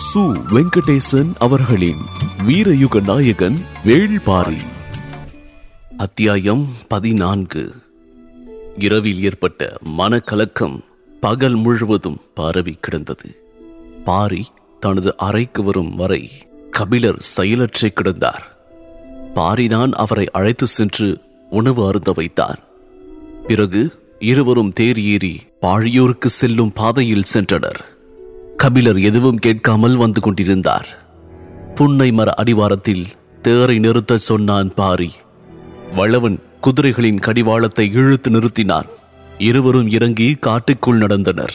சு வெங்கடேசன் அவர்களின் வீரயுக நாயகன் வேள்பாரி அத்தியாயம் பதினான்கு இரவில் ஏற்பட்ட மனக்கலக்கம் பகல் முழுவதும் பரவி கிடந்தது பாரி தனது அறைக்கு வரும் வரை கபிலர் செயலற்றே கிடந்தார் பாரிதான் அவரை அழைத்து சென்று உணவு அருந்த வைத்தான் பிறகு இருவரும் தேர் ஏறி பாழியூருக்கு செல்லும் பாதையில் சென்றனர் கபிலர் எதுவும் கேட்காமல் வந்து கொண்டிருந்தார் புன்னை மர அடிவாரத்தில் தேரை நிறுத்தச் சொன்னான் பாரி வளவன் குதிரைகளின் கடிவாளத்தை இழுத்து நிறுத்தினான் இருவரும் இறங்கி காட்டுக்குள் நடந்தனர்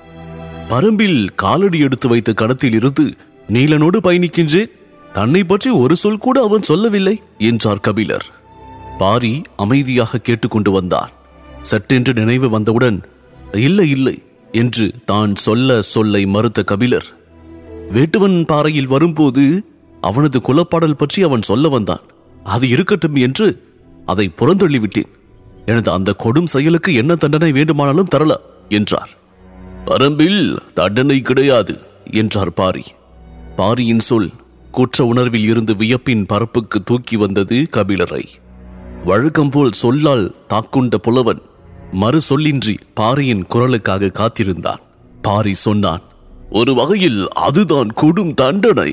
பரம்பில் காலடி எடுத்து வைத்த கடத்தில் இருந்து நீலனோடு பயணிக்கின்றேன் தன்னை பற்றி ஒரு சொல் கூட அவன் சொல்லவில்லை என்றார் கபிலர் பாரி அமைதியாக கேட்டுக்கொண்டு வந்தான் சட்டென்று நினைவு வந்தவுடன் இல்லை இல்லை என்று தான் சொல்ல சொல்லை மறுத்த கபிலர் வேட்டுவன் பாறையில் வரும்போது அவனது குலப்பாடல் பற்றி அவன் சொல்ல வந்தான் அது இருக்கட்டும் என்று அதை புறந்தள்ளிவிட்டேன் எனது அந்த கொடும் செயலுக்கு என்ன தண்டனை வேண்டுமானாலும் தரலாம் என்றார் பரம்பில் தண்டனை கிடையாது என்றார் பாரி பாரியின் சொல் குற்ற உணர்வில் இருந்து வியப்பின் பரப்புக்கு தூக்கி வந்தது கபிலரை வழக்கம் போல் சொல்லால் தாக்குண்ட புலவன் மறு சொல்லின்றி பாரியின் குரலுக்காக காத்திருந்தான் பாரி சொன்னான் ஒரு வகையில் அதுதான் கொடும் தண்டனை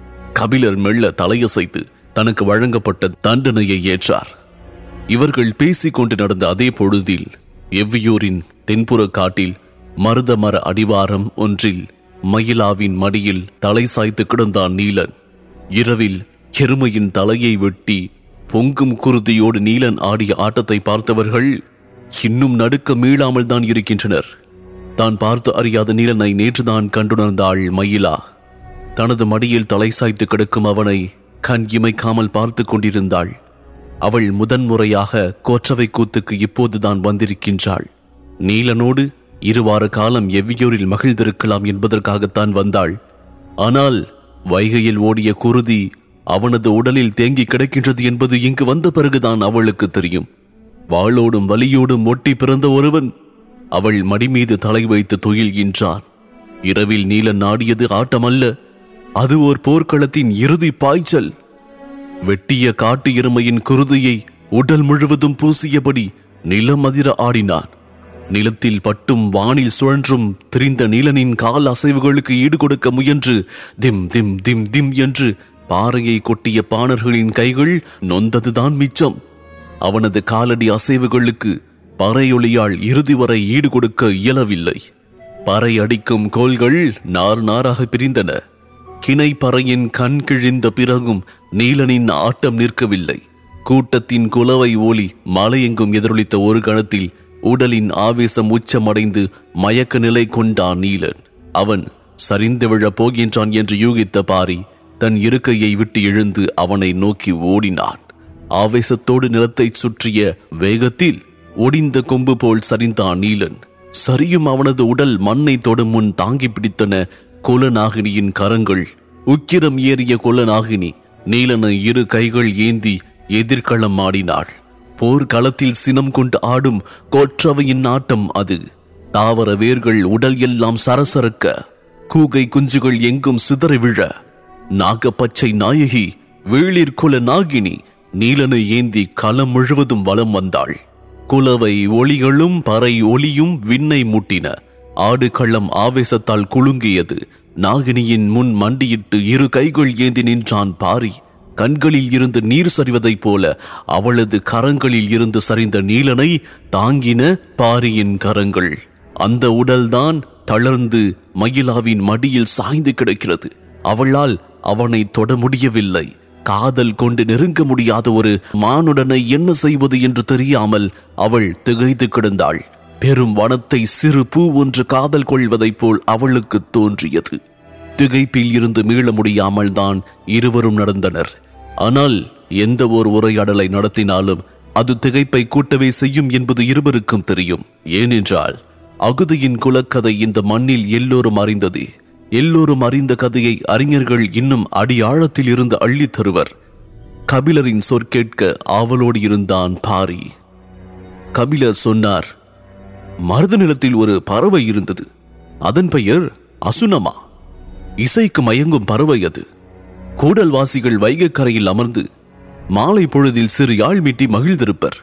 கபிலர் மெல்ல தலையசைத்து தனக்கு வழங்கப்பட்ட தண்டனையை ஏற்றார் இவர்கள் பேசிக் கொண்டு நடந்த அதே பொழுதில் எவ்வியூரின் தென்புற காட்டில் மருத மர அடிவாரம் ஒன்றில் மயிலாவின் மடியில் தலை சாய்த்து கிடந்தான் நீலன் இரவில் எருமையின் தலையை வெட்டி பொங்கும் குருதியோடு நீலன் ஆடிய ஆட்டத்தை பார்த்தவர்கள் இன்னும் நடுக்க மீளாமல் தான் இருக்கின்றனர் தான் பார்த்து அறியாத நீலனை நேற்றுதான் கண்டுணர்ந்தாள் மயிலா தனது மடியில் தலை சாய்த்து கிடக்கும் அவனை கண் இமைக்காமல் பார்த்து கொண்டிருந்தாள் அவள் முதன்முறையாக கோற்றவை கூத்துக்கு இப்போதுதான் வந்திருக்கின்றாள் நீலனோடு இருவார காலம் எவ்வியூரில் மகிழ்ந்திருக்கலாம் என்பதற்காகத்தான் வந்தாள் ஆனால் வைகையில் ஓடிய குருதி அவனது உடலில் தேங்கி கிடக்கின்றது என்பது இங்கு வந்த பிறகுதான் அவளுக்கு தெரியும் வாளோடும் வலியோடும் ஒட்டி பிறந்த ஒருவன் அவள் மடி மீது தலை வைத்து துயில்கின்றான் இரவில் நீலன் நாடியது ஆட்டமல்ல அது ஓர் போர்க்களத்தின் இறுதி பாய்ச்சல் வெட்டிய காட்டு எருமையின் குருதியை உடல் முழுவதும் பூசியபடி நிலமதிர ஆடினான் நிலத்தில் பட்டும் வானில் சுழன்றும் திரிந்த நீலனின் கால் அசைவுகளுக்கு ஈடு கொடுக்க முயன்று திம் திம் திம் திம் என்று பாறையை கொட்டிய பாணர்களின் கைகள் நொந்ததுதான் மிச்சம் அவனது காலடி அசைவுகளுக்கு பறையொளியால் இறுதி வரை ஈடு கொடுக்க இயலவில்லை பறை அடிக்கும் கோல்கள் நார் நாராக பிரிந்தன கிணை பறையின் கண் கிழிந்த பிறகும் நீலனின் ஆட்டம் நிற்கவில்லை கூட்டத்தின் குலவை ஒலி மலையெங்கும் எதிரொலித்த ஒரு கணத்தில் உடலின் ஆவேசம் உச்சமடைந்து மயக்க நிலை கொண்டான் நீலன் அவன் சரிந்து விழப் போகின்றான் என்று யூகித்த பாரி தன் இருக்கையை விட்டு எழுந்து அவனை நோக்கி ஓடினான் ஆவேசத்தோடு நிலத்தைச் சுற்றிய வேகத்தில் ஒடிந்த கொம்பு போல் சரிந்தான் நீலன் சரியும் அவனது உடல் மண்ணை தொடும் முன் தாங்கி பிடித்தன குலநாகினியின் கரங்கள் உக்கிரம் ஏறிய குலநாகினி நீலனை இரு கைகள் ஏந்தி எதிர்களம் ஆடினாள் போர்க்களத்தில் சினம் கொண்டு ஆடும் கொற்றவையின் ஆட்டம் அது தாவர வேர்கள் உடல் எல்லாம் சரசரக்க கூகை குஞ்சுகள் எங்கும் சிதறி விழ நாகப்பச்சை நாயகி வேளிர் குல நாகினி நீலனை ஏந்தி களம் முழுவதும் வலம் வந்தாள் குலவை ஒளிகளும் பறை ஒளியும் விண்ணை முட்டின ஆடு களம் ஆவேசத்தால் குலுங்கியது நாகினியின் முன் மண்டியிட்டு இரு கைகள் ஏந்தி நின்றான் பாரி கண்களில் இருந்து நீர் சரிவதைப் போல அவளது கரங்களில் இருந்து சரிந்த நீலனை தாங்கின பாரியின் கரங்கள் அந்த உடல்தான் தளர்ந்து மயிலாவின் மடியில் சாய்ந்து கிடக்கிறது அவளால் அவனை தொட முடியவில்லை காதல் கொண்டு நெருங்க முடியாத ஒரு மானுடனை என்ன செய்வது என்று தெரியாமல் அவள் திகைத்து கிடந்தாள் பெரும் வனத்தை சிறு பூ ஒன்று காதல் கொள்வதைப் போல் அவளுக்கு தோன்றியது திகைப்பில் இருந்து மீள முடியாமல் தான் இருவரும் நடந்தனர் ஆனால் எந்த ஒரு உரையாடலை நடத்தினாலும் அது திகைப்பை கூட்டவே செய்யும் என்பது இருவருக்கும் தெரியும் ஏனென்றால் அகுதியின் குலக்கதை இந்த மண்ணில் எல்லோரும் அறிந்தது எல்லோரும் அறிந்த கதையை அறிஞர்கள் இன்னும் அடியாழத்தில் இருந்து அள்ளித் தருவர் கபிலரின் சொற்கேட்க ஆவலோடு இருந்தான் பாரி கபிலர் சொன்னார் மருத நிலத்தில் ஒரு பறவை இருந்தது அதன் பெயர் அசுனமா இசைக்கு மயங்கும் பறவை அது கூடல்வாசிகள் வைகைக்கரையில் அமர்ந்து மாலை பொழுதில் சிறு யாழ் மீட்டி மகிழ்ந்திருப்பர்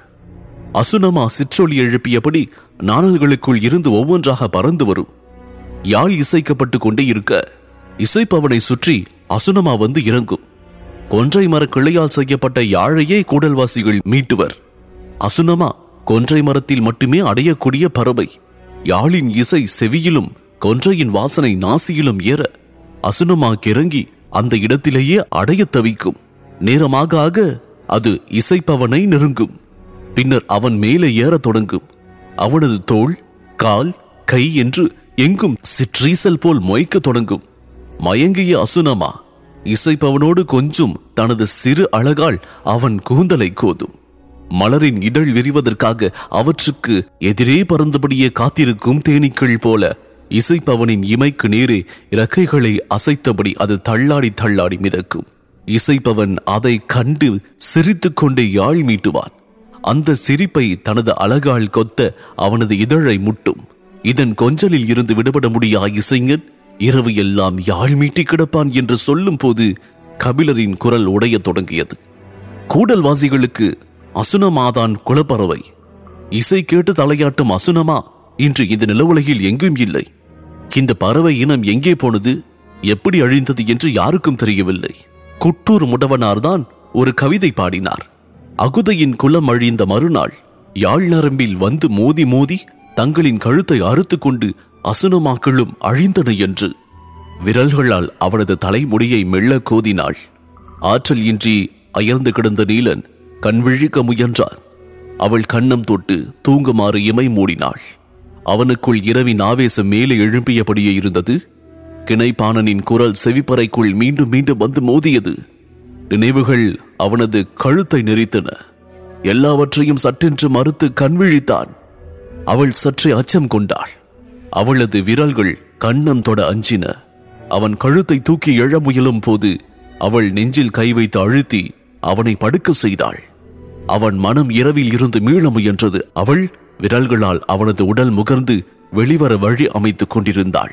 அசுனமா சிற்றொலி எழுப்பியபடி நாணல்களுக்குள் இருந்து ஒவ்வொன்றாக பறந்து வரும் யாழ் இசைக்கப்பட்டு கொண்டே இருக்க இசைப்பவனை சுற்றி அசுனமா வந்து இறங்கும் கொன்றை மர கிளையால் செய்யப்பட்ட யாழையே கூடல்வாசிகள் மீட்டுவர் அசுனமா கொன்றை மரத்தில் மட்டுமே அடையக்கூடிய பறவை யாழின் இசை செவியிலும் கொன்றையின் வாசனை நாசியிலும் ஏற அசுனமா கிறங்கி அந்த இடத்திலேயே அடையத் தவிக்கும் நேரமாக ஆக அது இசைப்பவனை நெருங்கும் பின்னர் அவன் மேலே ஏறத் தொடங்கும் அவனது தோள் கால் கை என்று எங்கும் சிற்றீசல் போல் மொய்க்கத் தொடங்கும் மயங்கிய அசுனமா இசைப்பவனோடு கொஞ்சம் தனது சிறு அழகால் அவன் கூந்தலை கோதும் மலரின் இதழ் விரிவதற்காக அவற்றுக்கு எதிரே பறந்தபடியே காத்திருக்கும் தேனீக்கள் போல இசைப்பவனின் இமைக்கு நேரே இறக்கைகளை அசைத்தபடி அது தள்ளாடி தள்ளாடி மிதக்கும் இசைப்பவன் அதை கண்டு சிரித்துக் கொண்டே யாழ் மீட்டுவான் அந்த சிரிப்பை தனது அழகால் கொத்த அவனது இதழை முட்டும் இதன் கொஞ்சலில் இருந்து விடுபட முடியா இசைஞன் இரவு எல்லாம் யாழ் மீட்டி கிடப்பான் என்று சொல்லும் போது கபிலரின் குரல் உடையத் தொடங்கியது கூடல்வாசிகளுக்கு அசுனமாதான் குலப்பறவை இசை கேட்டு தலையாட்டும் அசுனமா இன்று இந்த நிலவுலகில் எங்கும் இல்லை இந்த பறவை இனம் எங்கே போனது எப்படி அழிந்தது என்று யாருக்கும் தெரியவில்லை குட்டூர் முடவனார்தான் ஒரு கவிதை பாடினார் அகுதையின் குலம் அழிந்த மறுநாள் யாழ் நரம்பில் வந்து மோதி மோதி தங்களின் கழுத்தை அறுத்துக் கொண்டு அசுனமாக்களும் அழிந்தன என்று விரல்களால் அவனது தலைமுடியை மெல்ல கோதினாள் ஆற்றல் இன்றி அயர்ந்து கிடந்த நீலன் கண் விழிக்க முயன்றான் அவள் கண்ணம் தொட்டு தூங்குமாறு இமை மூடினாள் அவனுக்குள் இரவின் ஆவேசம் மேலே எழும்பியபடியே இருந்தது கிணைப்பாணனின் குரல் செவிப்பறைக்குள் மீண்டும் மீண்டும் வந்து மோதியது நினைவுகள் அவனது கழுத்தை நெறித்தன எல்லாவற்றையும் சற்றென்று மறுத்து கண் விழித்தான் அவள் சற்றே அச்சம் கொண்டாள் அவளது விரல்கள் கண்ணம் தொட அஞ்சின அவன் கழுத்தை தூக்கி எழ முயலும் போது அவள் நெஞ்சில் கை வைத்து அழுத்தி அவனை படுக்க செய்தாள் அவன் மனம் இரவில் இருந்து மீள முயன்றது அவள் விரல்களால் அவனது உடல் முகர்ந்து வெளிவர வழி அமைத்துக் கொண்டிருந்தாள்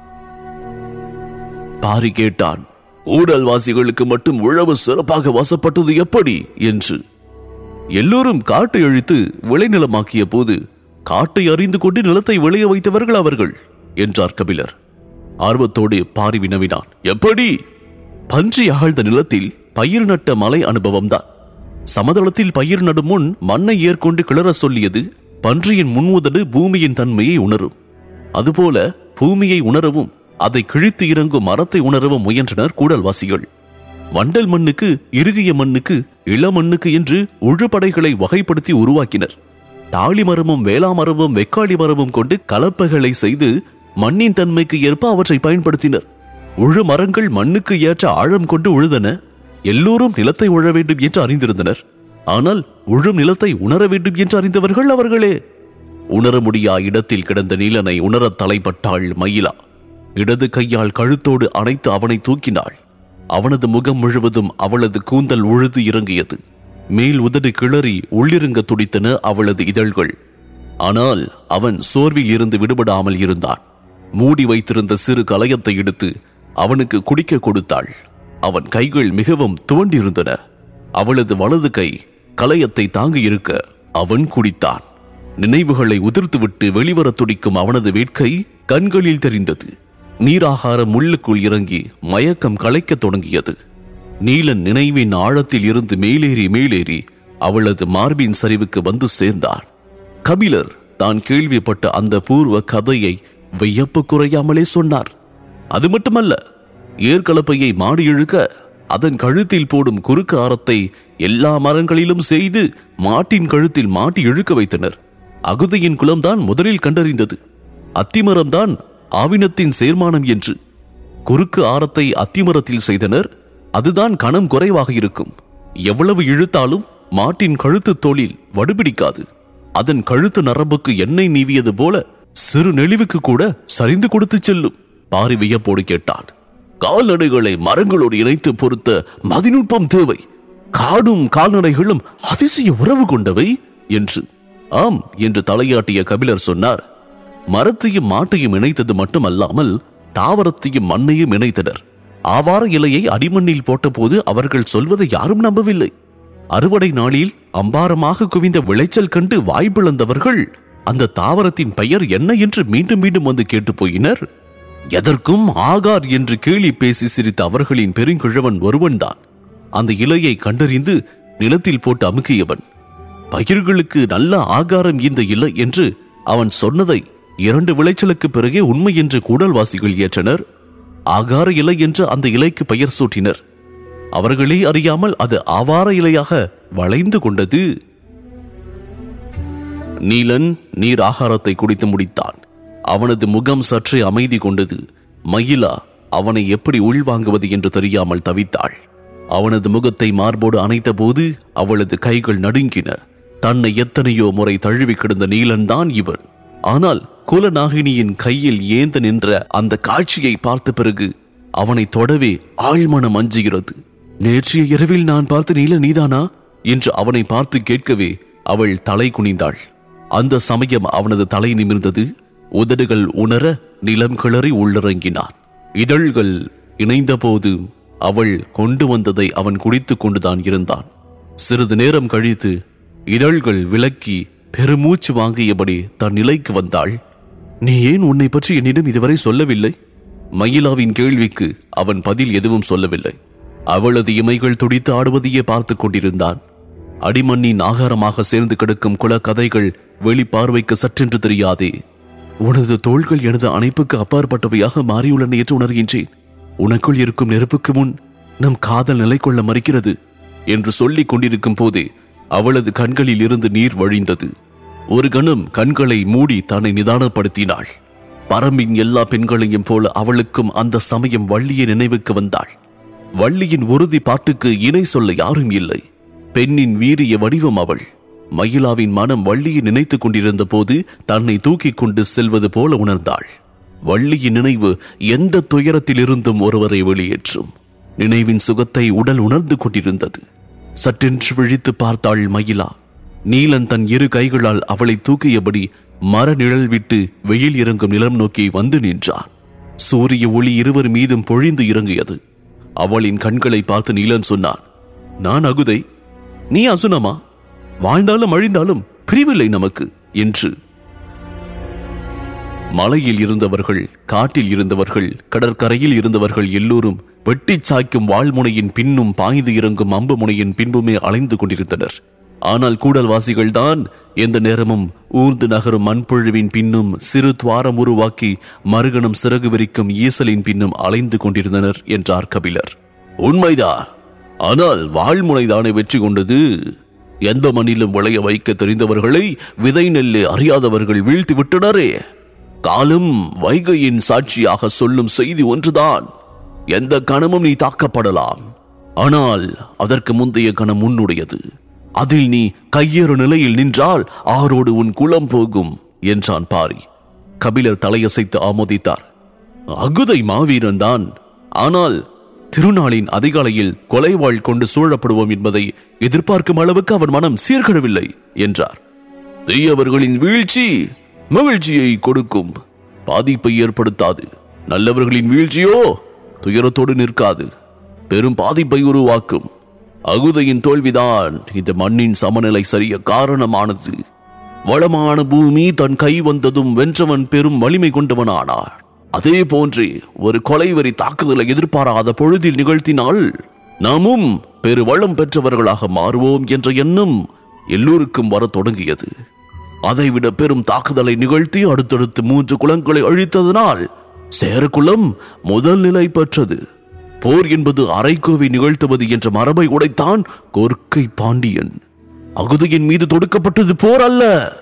பாரி கேட்டான் ஊடல்வாசிகளுக்கு மட்டும் உழவு சிறப்பாக வசப்பட்டது எப்படி என்று எல்லோரும் காட்டை அழித்து விளைநிலமாக்கிய போது காட்டை அறிந்து கொண்டு நிலத்தை விளைய வைத்தவர்கள் அவர்கள் என்றார் கபிலர் ஆர்வத்தோடு பாரி வினவினான் எப்படி பன்றி ஆழ்ந்த நிலத்தில் பயிர் நட்ட மலை அனுபவம்தான் சமதளத்தில் பயிர் நடும் முன் மண்ணை ஏற்கொண்டு கிளற சொல்லியது பன்றியின் முன்முதடு பூமியின் தன்மையை உணரும் அதுபோல பூமியை உணரவும் அதை கிழித்து இறங்கும் மரத்தை உணரவும் முயன்றனர் கூடல்வாசிகள் வண்டல் மண்ணுக்கு இறுகிய மண்ணுக்கு இளமண்ணுக்கு என்று உழுபடைகளை வகைப்படுத்தி உருவாக்கினர் தாளி மரமும் வேளா மரமும் வெக்காளி மரமும் கொண்டு கலப்பைகளை செய்து மண்ணின் தன்மைக்கு ஏற்ப அவற்றை பயன்படுத்தினர் உழு மரங்கள் மண்ணுக்கு ஏற்ற ஆழம் கொண்டு உழுதன எல்லோரும் நிலத்தை உழ வேண்டும் என்று அறிந்திருந்தனர் ஆனால் உழும் நிலத்தை உணர வேண்டும் என்று அறிந்தவர்கள் அவர்களே உணர முடியா இடத்தில் கிடந்த நீலனை உணரத் தலைப்பட்டாள் மயிலா இடது கையால் கழுத்தோடு அணைத்து அவனை தூக்கினாள் அவனது முகம் முழுவதும் அவளது கூந்தல் உழுது இறங்கியது மேல் உதடு கிளறி உள்ளிருங்க துடித்தன அவளது இதழ்கள் ஆனால் அவன் சோர்வில் இருந்து விடுபடாமல் இருந்தான் மூடி வைத்திருந்த சிறு கலயத்தை எடுத்து அவனுக்கு குடிக்க கொடுத்தாள் அவன் கைகள் மிகவும் துவண்டிருந்தன அவளது வலது கை கலயத்தை தாங்கி இருக்க அவன் குடித்தான் நினைவுகளை உதிர்த்துவிட்டு வெளிவர துடிக்கும் அவனது வேட்கை கண்களில் தெரிந்தது நீராகாரம் முள்ளுக்குள் இறங்கி மயக்கம் களைக்கத் தொடங்கியது நீலன் நினைவின் ஆழத்தில் இருந்து மேலேறி மேலேறி அவளது மார்பின் சரிவுக்கு வந்து சேர்ந்தான் கபிலர் தான் கேள்விப்பட்ட அந்த பூர்வ கதையை வியப்பு குறையாமலே சொன்னார் அது மட்டுமல்ல ஏற்கலப்பையை மாடி இழுக்க அதன் கழுத்தில் போடும் குறுக்கு ஆரத்தை எல்லா மரங்களிலும் செய்து மாட்டின் கழுத்தில் மாட்டி இழுக்க வைத்தனர் அகுதியின் குலம்தான் முதலில் கண்டறிந்தது அத்திமரம்தான் ஆவினத்தின் சேர்மானம் என்று குறுக்கு ஆரத்தை அத்திமரத்தில் செய்தனர் அதுதான் கணம் குறைவாக இருக்கும் எவ்வளவு இழுத்தாலும் மாட்டின் கழுத்து தோளில் வடுபிடிக்காது அதன் கழுத்து நரம்புக்கு எண்ணெய் நீவியது போல சிறு நெளிவுக்கு கூட சரிந்து கொடுத்து செல்லும் பாரி வியப்போடு கேட்டான் கால்நடைகளை மரங்களோடு இணைத்து பொறுத்த மதிநுட்பம் தேவை காடும் கால்நடைகளும் அதிசய உறவு கொண்டவை என்று ஆம் என்று தலையாட்டிய கபிலர் சொன்னார் மரத்தையும் மாட்டையும் இணைத்தது மட்டுமல்லாமல் தாவரத்தையும் மண்ணையும் இணைத்தனர் ஆவார இலையை அடிமண்ணில் போட்டபோது அவர்கள் சொல்வதை யாரும் நம்பவில்லை அறுவடை நாளில் அம்பாரமாக குவிந்த விளைச்சல் கண்டு வாய்ப்பிழந்தவர்கள் அந்த தாவரத்தின் பெயர் என்ன என்று மீண்டும் மீண்டும் வந்து கேட்டு போயினர் எதற்கும் ஆகார் என்று கேலி பேசி சிரித்த அவர்களின் பெருங்கிழவன் ஒருவன்தான் அந்த இலையை கண்டறிந்து நிலத்தில் போட்டு அமுக்கியவன் பயிர்களுக்கு நல்ல ஆகாரம் இந்த இலை என்று அவன் சொன்னதை இரண்டு விளைச்சலுக்கு பிறகே உண்மை என்று கூடல்வாசிகள் ஏற்றனர் ஆகார இலை என்று அந்த இலைக்கு பெயர் சூட்டினர் அவர்களே அறியாமல் அது ஆவார இலையாக வளைந்து கொண்டது நீலன் நீர் ஆகாரத்தை குடித்து முடித்தான் அவனது முகம் சற்றே அமைதி கொண்டது மயிலா அவனை எப்படி உள்வாங்குவது என்று தெரியாமல் தவித்தாள் அவனது முகத்தை மார்போடு அணைத்தபோது அவளது கைகள் நடுங்கின தன்னை எத்தனையோ முறை தழுவி கிடந்த நீலன் தான் இவன் ஆனால் குலநாகினியின் கையில் ஏந்த நின்ற அந்த காட்சியை பார்த்த பிறகு அவனை தொடவே ஆழ்மனம் அஞ்சுகிறது நேற்றைய இரவில் நான் பார்த்த நீல நீதானா என்று அவனை பார்த்து கேட்கவே அவள் தலை குனிந்தாள் அந்த சமயம் அவனது தலை நிமிர்ந்தது உதடுகள் உணர நிலம் கிளறி உள்ளிறங்கினான் இதழ்கள் இணைந்தபோது அவள் கொண்டு வந்ததை அவன் குடித்துக் கொண்டுதான் இருந்தான் சிறிது நேரம் கழித்து இதழ்கள் விலக்கி பெருமூச்சு வாங்கியபடி தன் நிலைக்கு வந்தாள் நீ ஏன் உன்னை பற்றி என்னிடம் இதுவரை சொல்லவில்லை மயிலாவின் கேள்விக்கு அவன் பதில் எதுவும் சொல்லவில்லை அவளது இமைகள் துடித்து ஆடுவதையே பார்த்துக் கொண்டிருந்தான் அடிமண்ணின் ஆகாரமாக சேர்ந்து கிடக்கும் குல கதைகள் வெளிப்பார்வைக்கு சற்றென்று தெரியாதே உனது தோள்கள் எனது அணைப்புக்கு அப்பாற்பட்டவையாக மாறியுள்ளன என்று உணர்கின்றேன் உனக்குள் இருக்கும் நெருப்புக்கு முன் நம் காதல் நிலை கொள்ள மறுக்கிறது என்று சொல்லிக் கொண்டிருக்கும் போதே அவளது கண்களில் இருந்து நீர் வழிந்தது ஒரு கணம் கண்களை மூடி தன்னை நிதானப்படுத்தினாள் பரம்பின் எல்லா பெண்களையும் போல அவளுக்கும் அந்த சமயம் வள்ளியை நினைவுக்கு வந்தாள் வள்ளியின் உறுதி பாட்டுக்கு இணை சொல்ல யாரும் இல்லை பெண்ணின் வீரிய வடிவம் அவள் மயிலாவின் மனம் வள்ளியை நினைத்துக் கொண்டிருந்த போது தன்னை தூக்கிக் கொண்டு செல்வது போல உணர்ந்தாள் வள்ளியின் நினைவு எந்த துயரத்திலிருந்தும் ஒருவரை வெளியேற்றும் நினைவின் சுகத்தை உடல் உணர்ந்து கொண்டிருந்தது சற்றென்று விழித்து பார்த்தாள் மயிலா நீலன் தன் இரு கைகளால் அவளை தூக்கியபடி மர நிழல் விட்டு வெயில் இறங்கும் நிலம் நோக்கி வந்து நின்றான் சூரிய ஒளி இருவர் மீதும் பொழிந்து இறங்கியது அவளின் கண்களை பார்த்து நீலன் சொன்னான் நான் அகுதை நீ அசுனமா வாழ்ந்தாலும் அழிந்தாலும் பிரிவில்லை நமக்கு என்று மலையில் இருந்தவர்கள் காட்டில் இருந்தவர்கள் கடற்கரையில் இருந்தவர்கள் எல்லோரும் வெட்டிச் சாய்க்கும் வாழ்முனையின் பின்னும் பாய்ந்து இறங்கும் அம்பு முனையின் பின்புமே அலைந்து கொண்டிருந்தனர் ஆனால் கூடல்வாசிகள் தான் எந்த நேரமும் ஊர்ந்து நகரும் மண்புழுவின் பின்னும் சிறு துவாரம் உருவாக்கி மறுகணம் சிறகு விரிக்கும் ஈசலின் பின்னும் அலைந்து கொண்டிருந்தனர் என்றார் கபிலர் உண்மைதான் ஆனால் வாழ்முனைதானே வெற்றி கொண்டது எந்த மண்ணிலும் விளைய வைக்க தெரிந்தவர்களை விதை நெல்லு அறியாதவர்கள் வீழ்த்தி விட்டனரே காலம் வைகையின் சாட்சியாக சொல்லும் செய்தி ஒன்றுதான் எந்த கணமும் நீ தாக்கப்படலாம் ஆனால் அதற்கு முந்தைய கணம் உன்னுடையது அதில் நீ கையேறு நிலையில் நின்றால் ஆரோடு உன் குலம் போகும் என்றான் பாரி கபிலர் தலையசைத்து ஆமோதித்தார் அகுதை மாவீரன் தான் ஆனால் திருநாளின் அதிகாலையில் கொலைவாள் கொண்டு சூழப்படுவோம் என்பதை எதிர்பார்க்கும் அளவுக்கு அவன் மனம் சீர்கெடவில்லை என்றார் தீயவர்களின் வீழ்ச்சி மகிழ்ச்சியை கொடுக்கும் பாதிப்பை ஏற்படுத்தாது நல்லவர்களின் வீழ்ச்சியோ துயரத்தோடு நிற்காது பெரும் பாதிப்பை உருவாக்கும் அகுதையின் தோல்விதான் இந்த மண்ணின் சமநிலை சரிய காரணமானது வளமான பூமி தன் கை வந்ததும் வென்றவன் பெரும் வலிமை கொண்டவனானார் அதே போன்றே ஒரு கொலைவரி தாக்குதலை எதிர்பாராத பொழுதில் நிகழ்த்தினால் நாமும் பெரு வளம் பெற்றவர்களாக மாறுவோம் என்ற எண்ணம் எல்லோருக்கும் வரத் தொடங்கியது அதைவிட பெரும் தாக்குதலை நிகழ்த்தி அடுத்தடுத்து மூன்று குலங்களை அழித்ததனால் சேரகுலம் முதல் நிலை பெற்றது போர் என்பது அரைக்கோவை நிகழ்த்துவது என்ற மரபை உடைத்தான் கொர்க்கை பாண்டியன் அகுதியின் மீது தொடுக்கப்பட்டது போர் அல்ல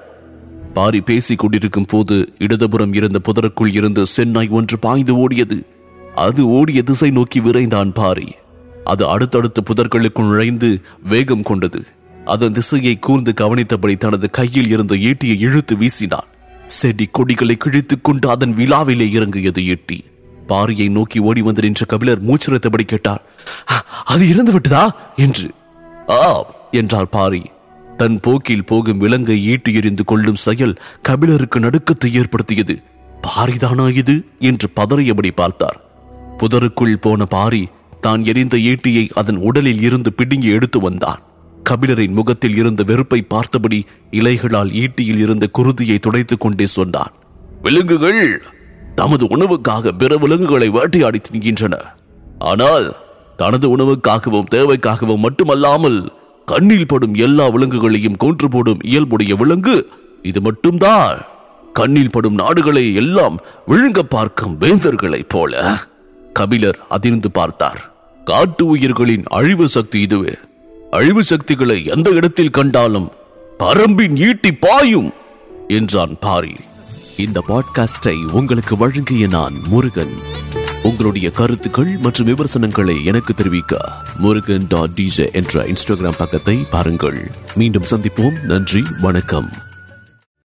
பாரி பேசிக் கொண்டிருக்கும் போது இடதுபுறம் இருந்த புதருக்குள் இருந்து சென்னாய் ஒன்று பாய்ந்து ஓடியது அது ஓடிய திசை நோக்கி விரைந்தான் பாரி அது அடுத்தடுத்த புதர்களுக்குள் நுழைந்து வேகம் கொண்டது அதன் திசையை கூர்ந்து கவனித்தபடி தனது கையில் இருந்த ஈட்டியை இழுத்து வீசினான் செடி கொடிகளை கிழித்துக் கொண்டு அதன் விழாவிலே இறங்கியது ஈட்டி பாரியை நோக்கி ஓடி வந்து நின்ற கபிலர் மூச்சிரத்தபடி கேட்டார் "அ, அது இறந்து விட்டதா என்று ஆம் என்றார் பாரி தன் போக்கில் போகும் விலங்கை ஈட்டி எறிந்து கொள்ளும் செயல் கபிலருக்கு நடுக்கத்தை ஏற்படுத்தியது பாரிதானா இது என்று பதறியபடி பார்த்தார் புதருக்குள் போன பாரி தான் எரிந்த ஈட்டியை அதன் உடலில் இருந்து பிடுங்கி எடுத்து வந்தான் கபிலரின் முகத்தில் இருந்த வெறுப்பை பார்த்தபடி இலைகளால் ஈட்டியில் இருந்த குருதியை துடைத்துக் கொண்டே சொன்னான் விலங்குகள் தமது உணவுக்காக பிற விலங்குகளை வேட்டையாடி தின்கின்றன ஆனால் தனது உணவுக்காகவும் தேவைக்காகவும் மட்டுமல்லாமல் கண்ணில் படும் எல்லா விலங்குகளையும் கொன்று போடும் இயல்புடைய விலங்கு இது மட்டும்தான் கண்ணில் படும் நாடுகளை எல்லாம் விழுங்க பார்க்கும் வேந்தர்களைப் போல கபிலர் அதிர்ந்து பார்த்தார் காட்டு உயிர்களின் அழிவு சக்தி இதுவே அழிவு சக்திகளை எந்த இடத்தில் கண்டாலும் பரம்பின் ஈட்டி பாயும் என்றான் பாரி இந்த பாட்காஸ்டை உங்களுக்கு வழங்கிய நான் முருகன் உங்களுடைய கருத்துக்கள் மற்றும் விமர்சனங்களை எனக்கு தெரிவிக்க முருகன் டாட் டிஜே என்ற இன்ஸ்டாகிராம் பக்கத்தை பாருங்கள் மீண்டும் சந்திப்போம் நன்றி வணக்கம்